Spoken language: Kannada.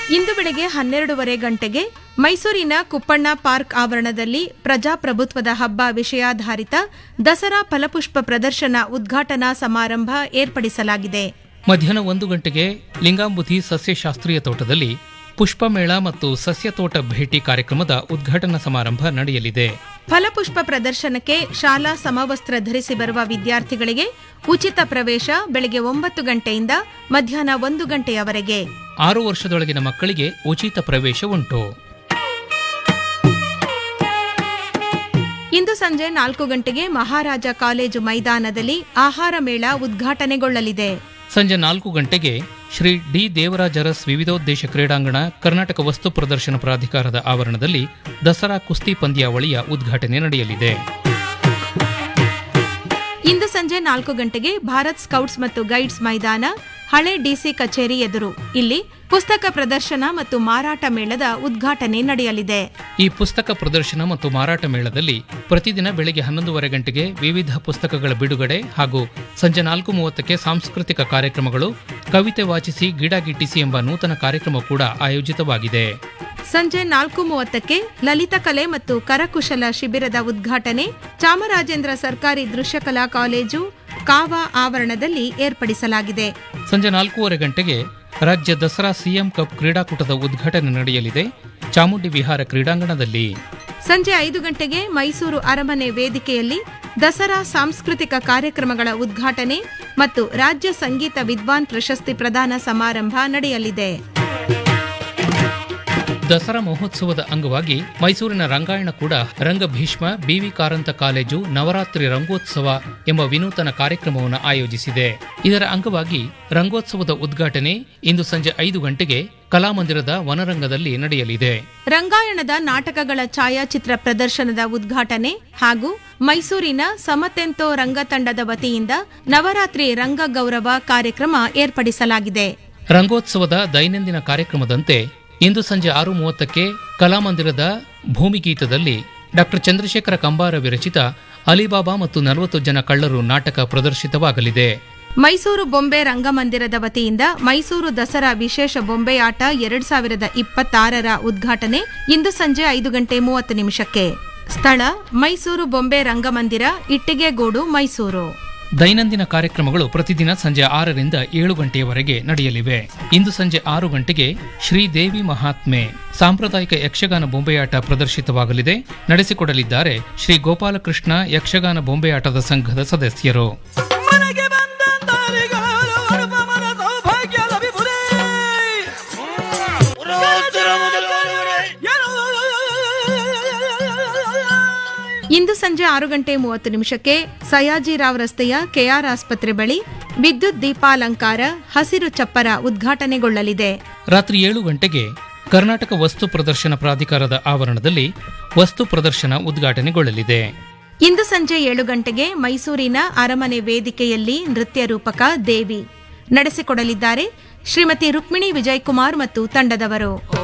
ಇಂದು ಬೆಳಗ್ಗೆ ಹನ್ನೆರಡೂವರೆ ಗಂಟೆಗೆ ಮೈಸೂರಿನ ಕುಪ್ಪಣ್ಣ ಪಾರ್ಕ್ ಆವರಣದಲ್ಲಿ ಪ್ರಜಾಪ್ರಭುತ್ವದ ಹಬ್ಬ ವಿಷಯಾಧಾರಿತ ದಸರಾ ಫಲಪುಷ್ಪ ಪ್ರದರ್ಶನ ಉದ್ಘಾಟನಾ ಸಮಾರಂಭ ಏರ್ಪಡಿಸಲಾಗಿದೆ ಮಧ್ಯಾಹ್ನ ಒಂದು ಗಂಟೆಗೆ ಲಿಂಗಾಂಬುಧಿ ಸಸ್ಯಶಾಸ್ತ್ರೀಯ ತೋಟದಲ್ಲಿ ಪುಷ್ಪಮೇಳ ಮತ್ತು ಸಸ್ಯ ತೋಟ ಭೇಟಿ ಕಾರ್ಯಕ್ರಮದ ಉದ್ಘಾಟನಾ ಸಮಾರಂಭ ನಡೆಯಲಿದೆ ಫಲಪುಷ್ಪ ಪ್ರದರ್ಶನಕ್ಕೆ ಶಾಲಾ ಸಮವಸ್ತ್ರ ಧರಿಸಿ ಬರುವ ವಿದ್ಯಾರ್ಥಿಗಳಿಗೆ ಉಚಿತ ಪ್ರವೇಶ ಬೆಳಗ್ಗೆ ಒಂಬತ್ತು ಗಂಟೆಯಿಂದ ಮಧ್ಯಾಹ್ನ ಒಂದು ಗಂಟೆಯವರೆಗೆ ಆರು ವರ್ಷದೊಳಗಿನ ಮಕ್ಕಳಿಗೆ ಉಚಿತ ಪ್ರವೇಶ ಉಂಟು ಇಂದು ಸಂಜೆ ನಾಲ್ಕು ಗಂಟೆಗೆ ಮಹಾರಾಜ ಕಾಲೇಜು ಮೈದಾನದಲ್ಲಿ ಆಹಾರ ಮೇಳ ಉದ್ಘಾಟನೆಗೊಳ್ಳಲಿದೆ ಸಂಜೆ ನಾಲ್ಕು ಗಂಟೆಗೆ ಶ್ರೀ ಡಿ ದೇವರಾಜ ಅರಸ್ ವಿವಿಧೋದ್ದೇಶ ಕ್ರೀಡಾಂಗಣ ಕರ್ನಾಟಕ ವಸ್ತು ಪ್ರದರ್ಶನ ಪ್ರಾಧಿಕಾರದ ಆವರಣದಲ್ಲಿ ದಸರಾ ಕುಸ್ತಿ ಪಂದ್ಯಾವಳಿಯ ಉದ್ಘಾಟನೆ ನಡೆಯಲಿದೆ ಇಂದು ಸಂಜೆ ನಾಲ್ಕು ಗಂಟೆಗೆ ಭಾರತ್ ಸ್ಕೌಟ್ಸ್ ಮತ್ತು ಗೈಡ್ಸ್ ಮೈದಾನ ಹಳೆ ಡಿಸಿ ಕಚೇರಿ ಎದುರು ಇಲ್ಲಿ ಪುಸ್ತಕ ಪ್ರದರ್ಶನ ಮತ್ತು ಮಾರಾಟ ಮೇಳದ ಉದ್ಘಾಟನೆ ನಡೆಯಲಿದೆ ಈ ಪುಸ್ತಕ ಪ್ರದರ್ಶನ ಮತ್ತು ಮಾರಾಟ ಮೇಳದಲ್ಲಿ ಪ್ರತಿದಿನ ಬೆಳಗ್ಗೆ ಹನ್ನೊಂದುವರೆ ಗಂಟೆಗೆ ವಿವಿಧ ಪುಸ್ತಕಗಳ ಬಿಡುಗಡೆ ಹಾಗೂ ಸಂಜೆ ನಾಲ್ಕು ಮೂವತ್ತಕ್ಕೆ ಸಾಂಸ್ಕೃತಿಕ ಕಾರ್ಯಕ್ರಮಗಳು ಕವಿತೆ ವಾಚಿಸಿ ಗಿಡ ಗಿಟ್ಟಿಸಿ ಎಂಬ ನೂತನ ಕಾರ್ಯಕ್ರಮ ಕೂಡ ಆಯೋಜಿತವಾಗಿದೆ ಸಂಜೆ ನಾಲ್ಕು ಮೂವತ್ತಕ್ಕೆ ಲಲಿತಕಲೆ ಮತ್ತು ಕರಕುಶಲ ಶಿಬಿರದ ಉದ್ಘಾಟನೆ ಚಾಮರಾಜೇಂದ್ರ ಸರ್ಕಾರಿ ದೃಶ್ಯಕಲಾ ಕಾಲೇಜು ಕಾವಾ ಆವರಣದಲ್ಲಿ ಏರ್ಪಡಿಸಲಾಗಿದೆ ಸಂಜೆ ನಾಲ್ಕೂವರೆ ಗಂಟೆಗೆ ರಾಜ್ಯ ದಸರಾ ಸಿಎಂ ಕಪ್ ಕ್ರೀಡಾಕೂಟದ ಉದ್ಘಾಟನೆ ನಡೆಯಲಿದೆ ಚಾಮುಂಡಿ ವಿಹಾರ ಕ್ರೀಡಾಂಗಣದಲ್ಲಿ ಸಂಜೆ ಐದು ಗಂಟೆಗೆ ಮೈಸೂರು ಅರಮನೆ ವೇದಿಕೆಯಲ್ಲಿ ದಸರಾ ಸಾಂಸ್ಕೃತಿಕ ಕಾರ್ಯಕ್ರಮಗಳ ಉದ್ಘಾಟನೆ ಮತ್ತು ರಾಜ್ಯ ಸಂಗೀತ ವಿದ್ವಾನ್ ಪ್ರಶಸ್ತಿ ಪ್ರದಾನ ಸಮಾರಂಭ ನಡೆಯಲಿದೆ ದಸರಾ ಮಹೋತ್ಸವದ ಅಂಗವಾಗಿ ಮೈಸೂರಿನ ರಂಗಾಯಣ ಕೂಡ ರಂಗಭೀಷ್ಮ ಬಿವಿ ಕಾರಂತ ಕಾಲೇಜು ನವರಾತ್ರಿ ರಂಗೋತ್ಸವ ಎಂಬ ವಿನೂತನ ಕಾರ್ಯಕ್ರಮವನ್ನು ಆಯೋಜಿಸಿದೆ ಇದರ ಅಂಗವಾಗಿ ರಂಗೋತ್ಸವದ ಉದ್ಘಾಟನೆ ಇಂದು ಸಂಜೆ ಐದು ಗಂಟೆಗೆ ಕಲಾಮಂದಿರದ ವನರಂಗದಲ್ಲಿ ನಡೆಯಲಿದೆ ರಂಗಾಯಣದ ನಾಟಕಗಳ ಛಾಯಾಚಿತ್ರ ಪ್ರದರ್ಶನದ ಉದ್ಘಾಟನೆ ಹಾಗೂ ಮೈಸೂರಿನ ಸಮತೆಂತೋ ರಂಗತಂಡದ ವತಿಯಿಂದ ನವರಾತ್ರಿ ರಂಗ ಗೌರವ ಕಾರ್ಯಕ್ರಮ ಏರ್ಪಡಿಸಲಾಗಿದೆ ರಂಗೋತ್ಸವದ ದೈನಂದಿನ ಕಾರ್ಯಕ್ರಮದಂತೆ ಇಂದು ಸಂಜೆ ಆರು ಮೂವತ್ತಕ್ಕೆ ಕಲಾಮಂದಿರದ ಭೂಮಿಗೀತದಲ್ಲಿ ಡಾಕ್ಟರ್ ಚಂದ್ರಶೇಖರ ಕಂಬಾರ ವಿರಚಿತ ಅಲಿಬಾಬಾ ಮತ್ತು ನಲವತ್ತು ಜನ ಕಳ್ಳರು ನಾಟಕ ಪ್ರದರ್ಶಿತವಾಗಲಿದೆ ಮೈಸೂರು ಬೊಂಬೆ ರಂಗಮಂದಿರದ ವತಿಯಿಂದ ಮೈಸೂರು ದಸರಾ ವಿಶೇಷ ಬೊಂಬೆಯಾಟ ಎರಡ್ ಸಾವಿರದ ಇಪ್ಪತ್ತಾರರ ಉದ್ಘಾಟನೆ ಇಂದು ಸಂಜೆ ಐದು ಗಂಟೆ ಮೂವತ್ತು ನಿಮಿಷಕ್ಕೆ ಸ್ಥಳ ಮೈಸೂರು ಬೊಂಬೆ ರಂಗಮಂದಿರ ಇಟ್ಟಿಗೆಗೂಡು ಮೈಸೂರು ದೈನಂದಿನ ಕಾರ್ಯಕ್ರಮಗಳು ಪ್ರತಿದಿನ ಸಂಜೆ ಆರರಿಂದ ಏಳು ಗಂಟೆಯವರೆಗೆ ನಡೆಯಲಿವೆ ಇಂದು ಸಂಜೆ ಆರು ಗಂಟೆಗೆ ಶ್ರೀದೇವಿ ಮಹಾತ್ಮೆ ಸಾಂಪ್ರದಾಯಿಕ ಯಕ್ಷಗಾನ ಬೊಂಬೆಯಾಟ ಪ್ರದರ್ಶಿತವಾಗಲಿದೆ ನಡೆಸಿಕೊಡಲಿದ್ದಾರೆ ಶ್ರೀ ಗೋಪಾಲಕೃಷ್ಣ ಯಕ್ಷಗಾನ ಬೊಂಬೆಯಾಟದ ಸಂಘದ ಸದಸ್ಯರು ಮನೆಗೆ ಬಂದಂತರಿಗಾರು ಅನುಪಮನ ಸೌಭಾಗ್ಯ ಲಭಿಸುವುದೇ. ಇಂದು ಸಂಜೆ ಆರು ಗಂಟೆ ಮೂವತ್ತು ನಿಮಿಷಕ್ಕೆ ಸಯಾಜಿರಾವ್ ರಸ್ತೆಯ ಕೆಆರ್ ಆಸ್ಪತ್ರೆ ಬಳಿ ವಿದ್ಯುತ್ ದೀಪಾಲಂಕಾರ ಹಸಿರು ಚಪ್ಪರ ಉದ್ಘಾಟನೆಗೊಳ್ಳಲಿದೆ ರಾತ್ರಿ ಏಳು ಗಂಟೆಗೆ ಕರ್ನಾಟಕ ವಸ್ತು ಪ್ರದರ್ಶನ ಪ್ರಾಧಿಕಾರದ ಆವರಣದಲ್ಲಿ ವಸ್ತು ಪ್ರದರ್ಶನ ಉದ್ಘಾಟನೆಗೊಳ್ಳಲಿದೆ ಇಂದು ಸಂಜೆ ಏಳು ಗಂಟೆಗೆ ಮೈಸೂರಿನ ಅರಮನೆ ವೇದಿಕೆಯಲ್ಲಿ ನೃತ್ಯ ರೂಪಕ ದೇವಿ ನಡೆಸಿಕೊಡಲಿದ್ದಾರೆ ಶ್ರೀಮತಿ ರುಕ್ಮಿಣಿ ವಿಜಯಕುಮಾರ್ ಮತ್ತು ತಂಡದವರು